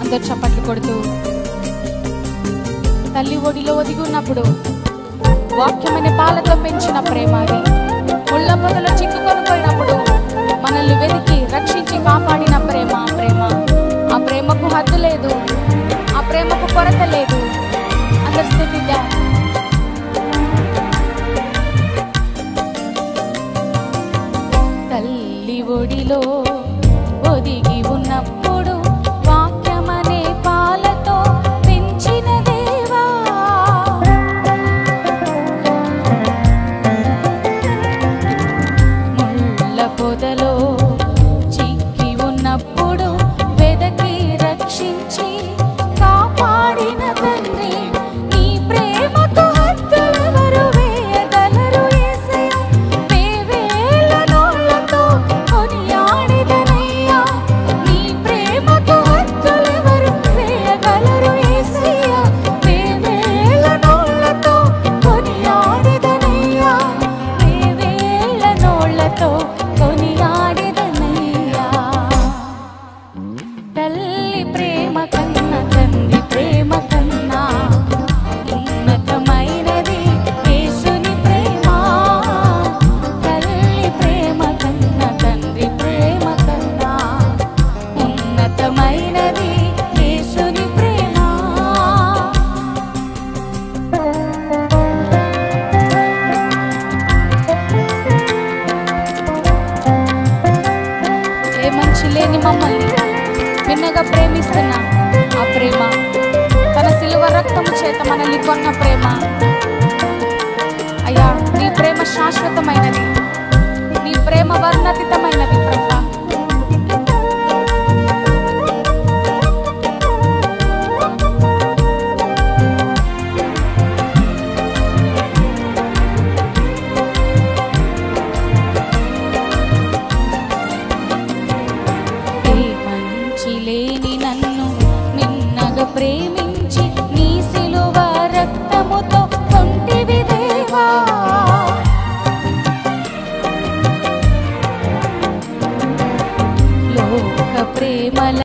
అందరు చప్పట్లు కొడుతూ తల్లి ఒడిలో ఒదిగి ఉన్నప్పుడు వాక్యమైన పాలతో పెంచిన ప్రేమ అది ముళ్ళ పొదలో చిక్కుకొని పోయినప్పుడు మనల్ని వెతికి రక్షించి కాపాడిన ప్రేమ ఆ ప్రేమ ఆ ప్రేమకు హద్దు లేదు ఆ ప్రేమకు కొరత లేదు అందరి స్థితిగా తల్లి ఒడిలో ఒదిగి ఉన్నప్పుడు వాక్యమనే పాలతో పెంచిన దేవా ముళ్ళ పొదలో చిక్కి ఉన్నప్పుడు వెదకి రక్షించి కాపాడిన తండ్రి నీ ప్రేమకు హద్దులెవరు వేయగలరు యేసయ్యా వేవేల నోళ్ళతో కొనియాడెదనయ్యా నీ ప్రేమకు హద్దులెవరు వేయగలరు యేసయ్యా వేవేల నోళ్ళతో కొనియాడెదనయ్యా వేవేల నోళ్ళతో కొనియాడెదనయ్యా తల్లి ప్రేమ కన్నా తండ్రి ప్రేమ కన్నా ఉన్నతమైనది యేసుని ప్రేమ తల్లి ప్రేమ కన్నా తండ్రి ప్రేమ కన్నా ఉన్నతమైనది యేసుని ప్రేమ ఏ మంచి లేని మమ్మల్ని మిన్నగా ప్రేమిస్తున్న ఆ ప్రేమ తన సిలువ రక్తము చేత మనల్ని కొన్న ప్రేమ అయ్యా నీ ప్రేమ శాశ్వతమైనది నీ ప్రేమ వర్ణతితమైనది ప్రభా ఏ మంచి లేని నన్ను మిన్నగా ప్రేమించి నీ సిలువ రక్తముతో కొంటివి దేవా లోక ప్రేమల